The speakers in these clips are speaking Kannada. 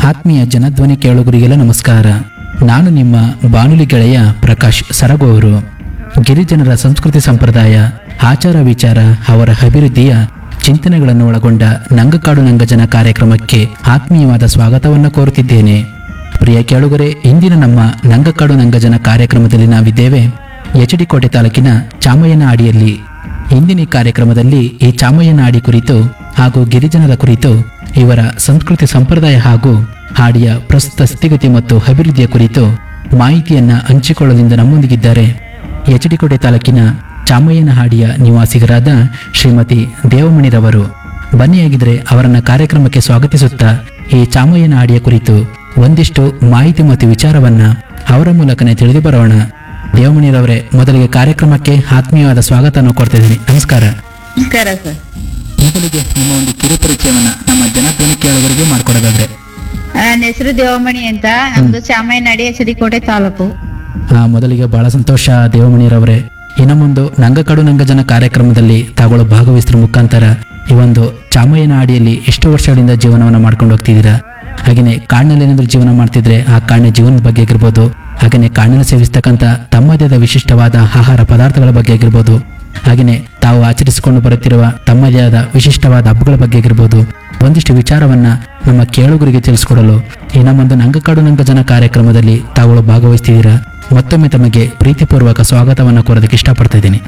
ಆತ್ಮೀಯ ಜನಧ್ವನಿ ಕೇಳುಗರಿಗೆಲ್ಲ ನಮಸ್ಕಾರ ನಾನು ನಿಮ್ಮ ಬಾನುಲಿ ಗೆಳೆಯ ಪ್ರಕಾಶ್ ಸರಗು ಅವರು ಗಿರಿಜನರ ಸಂಸ್ಕೃತಿ ಸಂಪ್ರದಾಯ ಆಚಾರ ವಿಚಾರ ಅವರ ಅಭಿವೃದ್ಧಿಯ ಚಿಂತನೆಗಳನ್ನು ಒಳಗೊಂಡ ನಂಗಕಾಡು ನಂಗಜನ ಕಾರ್ಯಕ್ರಮಕ್ಕೆ ಆತ್ಮೀಯವಾದ ಸ್ವಾಗತವನ್ನು ಕೋರುತ್ತಿದ್ದೇನೆ ಪ್ರಿಯ ಕೇಳುಗರೆ ಇಂದಿನ ನಮ್ಮ ನಂಗಕಾಡು ನಂಗಜನ ಕಾರ್ಯಕ್ರಮದಲ್ಲಿ ನಾವಿದ್ದೇವೆ ಎಚ್ ಡಿ ಕೋಟೆ ತಾಲೂಕಿನ ಚಾಮಯ್ಯನ ಅಡಿಯಲ್ಲಿ ಇಂದಿನ ಈ ಕಾರ್ಯಕ್ರಮದಲ್ಲಿ ಈ ಚಾಮಯ್ಯನ ಹಾಡಿ ಕುರಿತು ಹಾಗೂ ಗಿರಿಜನರ ಕುರಿತು ಇವರ ಸಂಸ್ಕೃತಿ ಸಂಪ್ರದಾಯ ಹಾಗೂ ಹಾಡಿಯ ಪ್ರಸ್ತುತ ಸ್ಥಿತಿಗತಿ ಮತ್ತು ಅಭಿವೃದ್ಧಿಯ ಕುರಿತು ಮಾಹಿತಿಯನ್ನ ಹಂಚಿಕೊಳ್ಳಲಿಂದ ನಮ್ಮೊಂದಿಗಿದ್ದಾರೆ ಎಚ್ ಡಿ ಕೋಟೆ ತಾಲೂಕಿನ ಚಾಮಯ್ಯನ ಹಾಡಿಯ ನಿವಾಸಿಗರಾದ ಶ್ರೀಮತಿ ದೇವಮಣಿರವರು ಬನ್ನಿಯಾಗಿದ್ರೆ ಅವರನ್ನ ಕಾರ್ಯಕ್ರಮಕ್ಕೆ ಸ್ವಾಗತಿಸುತ್ತಾ ಈ ಚಾಮಯ್ಯನ ಹಾಡಿಯ ಕುರಿತು ಒಂದಿಷ್ಟು ಮಾಹಿತಿ ಮತ್ತು ವಿಚಾರವನ್ನ ಅವರ ಮೂಲಕನೇ ತಿಳಿದು ಬರೋಣ ದೇವಮಣಿರವರೇ ಮೊದಲಿಗೆ ಕಾರ್ಯಕ್ರಮಕ್ಕೆ ಆತ್ಮೀಯವಾದ ಸ್ವಾಗತವನ್ನು ಕೊಡ್ತಿದ್ದೀನಿ ನಮಸ್ಕಾರ ನಮಸ್ಕಾರ ಸರ್ ಮೊದಲಿಗೆ ನಿಮ್ಮ ಒಂದು ಕಿರುಪರಿಚಯವನ್ನ ನಮ್ಮ ಜನಧ್ವನಿ ಕೇಳುಗರಿಗೆ ಮಾಡಿಕೊಡೋದಾದ್ರೆ ನನ್ನ ಹೆಸರು ದೇವಮಣಿ ಅಂತ ನಮ್ದು ಚಾಮಯ್ಯನಡಿ ಕೋಟೆ ತಾಲೂಕು ಆ, ಮೊದಲಿಗೆ ಬಹಳ ಸಂತೋಷ ದೇವಮಣಿರವರೇ ಇನ್ನು ಮುಂದೆ ನಂಗಕಡು ನಂಗಜನ ಕಾರ್ಯಕ್ರಮದಲ್ಲಿ ತಾಗಳು ಭಾಗವಹಿಸಿದ್ರ ಮುಖಾಂತರ ಈ ಒಂದು ಚಾಮಯ್ಯನ ಅಡಿಯಲ್ಲಿ ಎಷ್ಟು ವರ್ಷಗಳಿಂದ ಜೀವನವನ್ನು ಮಾಡ್ಕೊಂಡು ಹೋಗ್ತಿದ್ದೀರಾ ಹಾಗೆಯೇ ಕಾಡಿನಲ್ಲಿ ಏನಾದರೂ ಜೀವನ ಮಾಡ್ತಿದ್ರೆ ಆ ಕಾಡಿನ ಜೀವನದ ಬಗ್ಗೆ ಆಗಿರ್ಬೋದು ಹಾಗೆಯೇ ಕಾಡಿನಲ್ಲಿ ಸೇವಿಸ್ತಕ್ಕಂಥ ತಮ್ಮದೇ ಆದ ವಿಶಿಷ್ಟವಾದ ಆಹಾರ ಪದಾರ್ಥಗಳ ಬಗ್ಗೆ ಆಗಿರ್ಬೋದು ಹಾಗೆಯೇ ತಾವು ಆಚರಿಸಿಕೊಂಡು ಬರುತ್ತಿರುವ ತಮ್ಮದೇ ಆದ ವಿಶಿಷ್ಟವಾದ ಹಬ್ಬಗಳ ಬಗ್ಗೆ ಆಗಿರ್ಬೋದು ಒಂದಿಷ್ಟು ವಿಚಾರವನ್ನ ನಮ್ಮ ಕೇಳುಗರಿಗೆ ತಿಳಿಸ್ಕೊಡಲು ಈ ನಮ್ಮೊಂದು ನಂಗಕಾಡು ನಂಗಜನ ಕಾರ್ಯಕ್ರಮದಲ್ಲಿ ತಾವುಗಳು ಭಾಗವಹಿಸ್ತಿದ್ದೀರಾ ಮತ್ತೊಮ್ಮೆ ತಮಗೆ ಪ್ರೀತಿಪೂರ್ವಕ ಸ್ವಾಗತವನ್ನು ಕೋರೋದಕ್ಕೆ ಇಷ್ಟಪಡ್ತಾ ಇದ್ದೀನಿ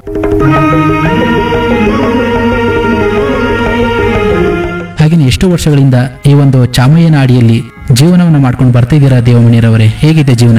ಹಾಗೆಯೇ ಎಷ್ಟು ವರ್ಷಗಳಿಂದ ಈ ಒಂದು ಚಾಮಯ್ಯನ ಅಡಿಯಲ್ಲಿ ಜೀವನವನ್ನು ಮಾಡ್ಕೊಂಡು ಬರ್ತಿದ್ದೀರಾ ದೇವಮಣಿರವರೇ ಹೇಗಿದೆ ಜೀವನ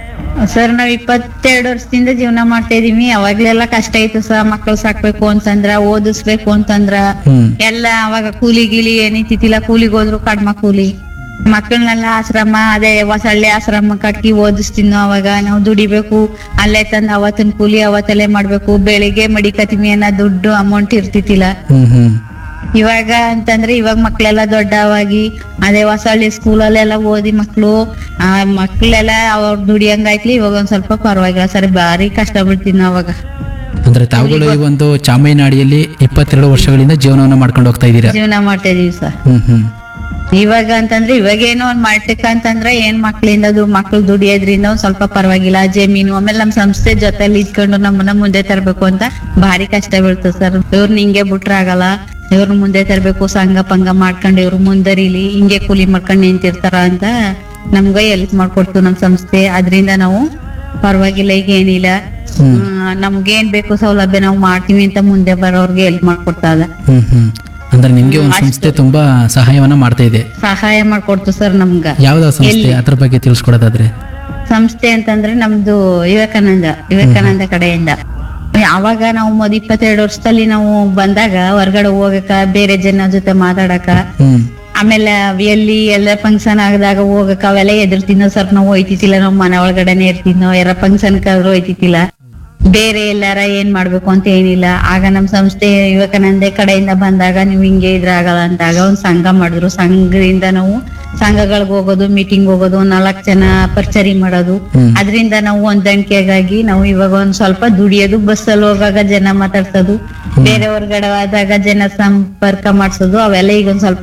ಸರ್ ನಾವ್ ಇಪ್ಪತ್ತೆರಡು ವರ್ಷದಿಂದ ಜೀವನ ಮಾಡ್ತಾ ಇದೀವಿ ಅವಾಗ್ಲೆಲ್ಲ ಕಷ್ಟ ಇತ್ತು ಸರ್ ಮಕ್ಳು ಸಾಕ್ಬೇಕು ಅಂತಂದ್ರ ಓದಿಸ್ಬೇಕು ಅಂತಂದ್ರ ಹ್ಮ್ ಎಲ್ಲ ಅವಾಗ ಕೂಲಿ ಗೀಲಿ ಏನಿತ್ತಿಲ್ಲ ಕೂಲಿಗೆ ಹೋದ್ರು ಕಡ್ಮ ಕೂಲಿ ಮಕ್ಕಳನ್ನೆಲ್ಲ ಆಶ್ರಮ ಅದೇ ಹೊಸಳ್ಳಿ ಆಶ್ರಮ ಕಟ್ಟಿ ಓದಿಸ್ತೀನೋ ಅವಾಗ ನಾವು ದುಡಿಬೇಕು ಅಲ್ಲೇ ತಂದು ಅವತ್ತಿನ ಕೂಲಿ ಅವತ್ತಲ್ಲೇ ಮಾಡ್ಬೇಕು ಬೆಳಿಗ್ಗೆ ಮಡಿಕತಿಮಿ ಅನ್ನೋ ದುಡ್ಡು ಅಮೌಂಟ್ ಇರ್ತಿತ್ತಿಲ್ಲ ಹ್ಮ್ ಹ್ಮ್ ಇವಾಗ ಅಂತಂದ್ರೆ ಇವಾಗ ಮಕ್ಳೆಲ್ಲ ದೊಡ್ಡವಾಗಿ ಅದೇ ಹೊಸಳ್ಳಿ ಸ್ಕೂಲಲ್ಲೆಲ್ಲ ಓದಿ ಮಕ್ಳು ಆ ಮಕ್ಳೆಲ್ಲ ಅವ್ರ ದುಡಿಯಂಗಾಯ್ತ್ಲಿ ಇವಾಗ ಒಂದ್ ಸ್ವಲ್ಪ ಪರವಾಗಿಲ್ಲ ಸರಿ ಭಾರಿ ಕಷ್ಟ ಬೀಳ್ತೀವಿ ನಾವು ಅವಾಗ ಅಂದ್ರೆ ತಾವುಗಳು ಈ ಒಂದು ಚಾಮಯ್ಯನ ಅಡಿಯಲ್ಲಿ ಇಪ್ಪತ್ತೆರಡು ವರ್ಷಗಳಿಂದ ಜೀವನವನ್ನು ಮಾಡ್ಕೊಂಡು ಹೋಗ್ತಾ ಇದ್ದೀರಾ ಜೀವನ ಮಾಡ್ತಾ ಇದೀವಿ ಸರ್ ಹ್ಮ್ ಹ್ಮ್ ಇವಾಗ ಅಂತಂದ್ರೆ ಇವಾಗ ಏನೋ ಒಂದ್ ಮಟ್ಟಕ್ಕೆ ಅಂತಂದ್ರೆ ಏನ್ ಮಕ್ಳಿಂದ ದು ಮಕ್ಳು ದುಡಿಯೋದ್ರಿಂದ ಒಂದ್ ಸ್ವಲ್ಪ ಪರವಾಗಿಲ್ಲ ಜಮೀನು ಆಮೇಲೆ ನಮ್ ಸಂಸ್ಥೆ ಜೊತೆಲಿ ಇದ್ಕೊಂಡು ನಮ್ಮನ್ನ ಮುಂದೆ ತರ್ಬೇಕು ಅಂತ ಭಾರಿ ಕಷ್ಟ ಬೀಳ್ತದೆ ಸರ್ ಇವ್ರನ್ನ ಹಿಂಗೆ ಬಿಟ್ರೆ ಆಗಲ್ಲ ಇವ್ರನ್ನ ಮುಂದೆ ತರ್ಬೇಕು ಸಂಘ ಪಂಗ ಮಾಡ್ಕೊಂಡು ಇವ್ರು ಮುಂದರಿಲಿ ಹಿಂಗೆ ಕೂಲಿ ಮಾಡ್ಕೊಂಡು ನಿಂತಿರ್ತಾರ ಅಂತ ನಮ್ಗ ಹೆಲ್ಪ್ ಮಾಡ್ಕೊಡ್ತು ನಮ್ ಸಂಸ್ಥೆ ಅದ್ರಿಂದ ನಾವು ಪರವಾಗಿಲ್ಲ ಈಗ ಏನಿಲ್ಲ ಹ್ಮ್. ಹ್ಮ್, ನಮ್ಗೇನ್ ಬೇಕು ಸೌಲಭ್ಯ ನಾವು ಮಾಡ್ತೀವಿ ಅಂತ ಮುಂದೆ ಬರೋರ್ಗೆ ಹೆಲ್ಪ್ ಮಾಡ್ಕೊಡ್ತಾ ಇದೆ ಹ್ಮ್ ಹ್ಮ್ ಅಂದ್ರೆ ನಿಮ್ಗೆ ಒಂದು ಸಂಸ್ಥೆ ತುಂಬಾ ಸಹಾಯವನ್ನ ಮಾಡ್ತಾ ಇದೆ ಸಹಾಯ ಮಾಡ್ಕೊಡ್ತು ಸರ್ ನಮ್ಗ ಯಾವ್ದಾ ಸಂಸ್ಥೆ ಅದ್ರ ಬಗ್ಗೆ ತಿಳಿಸ್ಕೊಡೋದಾದ್ರೆ ಸಂಸ್ಥೆ ಅಂತಂದ್ರೆ ನಮ್ದು ವಿವೇಕಾನಂದ ವಿವೇಕಾನಂದ ಕಡೆಯಿಂದ ಅವಾಗ ನಾವು ಮೊದ್ ಇಪ್ಪತ್ತೆರಡು ವರ್ಷದಲ್ಲಿ ನಾವು ಬಂದಾಗ ಹೊರ್ಗಡೆ ಹೋಗಕ ಬೇರೆ ಜನ ಜೊತೆ ಮಾತಾಡಕ ಹ್ಮ್ ಆಮೇಲೆ ಎಲ್ಲಿ ಎಲ್ಲ ಫಂಕ್ಷನ್ ಆಗದಾಗ ಹೋಗಕ ಅವೆಲ್ಲ ಎದುರ್ತಿದ್ನೋ ಸರ್ ನಾವು ಹೋಯ್ತಿತ್ತಿಲ್ಲ ನಾವು ಮನೆ ಒಳಗಡೆನೆ ಇರ್ತಿದ್ನೋ ಯಾರ ಫಂಕ್ಷನ್ ಆದ್ರೂ ಹೋಯ್ತಿತ್ತಿಲ್ಲ ಬೇರೆ ಎಲ್ಲಾರ ಏನ್ ಮಾಡ್ಬೇಕು ಅಂತ ಏನಿಲ್ಲ ಆಗ ನಮ್ ಸಂಸ್ಥೆ ವಿವೇಕಾನಂದ ಕಡೆಯಿಂದ ಬಂದಾಗ ನೀವು ಹಿಂಗೆ ಇದ್ರ ಆಗಲ್ಲ ಅಂತಾಗ ಒಂದ್ ಸಂಘ ಮಾಡಿದ್ರು ಸಂಘದಿಂದ ನಾವು ಸಂಘಗಳಿಗೆ ಹೋಗೋದು ಮೀಟಿಂಗ್ ಹೋಗೋದು ಒಂದ್ ನಾಲ್ಕ್ ಜನ ಪರ್ಚರಿ ಮಾಡೋದು ಹ್ಮ್. ಅದರಿಂದ ನಾವು ಹೊಂದಾಣಿಕೆಗಾಗಿ ನಾವು ಇವಾಗ ಒಂದ್ ಸ್ವಲ್ಪ ದುಡಿಯೋದು ಬಸ್ಸಲ್ಲಿ ಹೋಗಾಗ ಜನ ಮಾತಾಡ್ಸೋದು ಬೇರೆ ಹೊರ್ಗಡೆ ಆದಾಗ ಜನ ಸಂಪರ್ಕ ಮಾಡ್ಸೋದು ಅವೆಲ್ಲ ಈಗ ಒಂದ್ ಸ್ವಲ್ಪ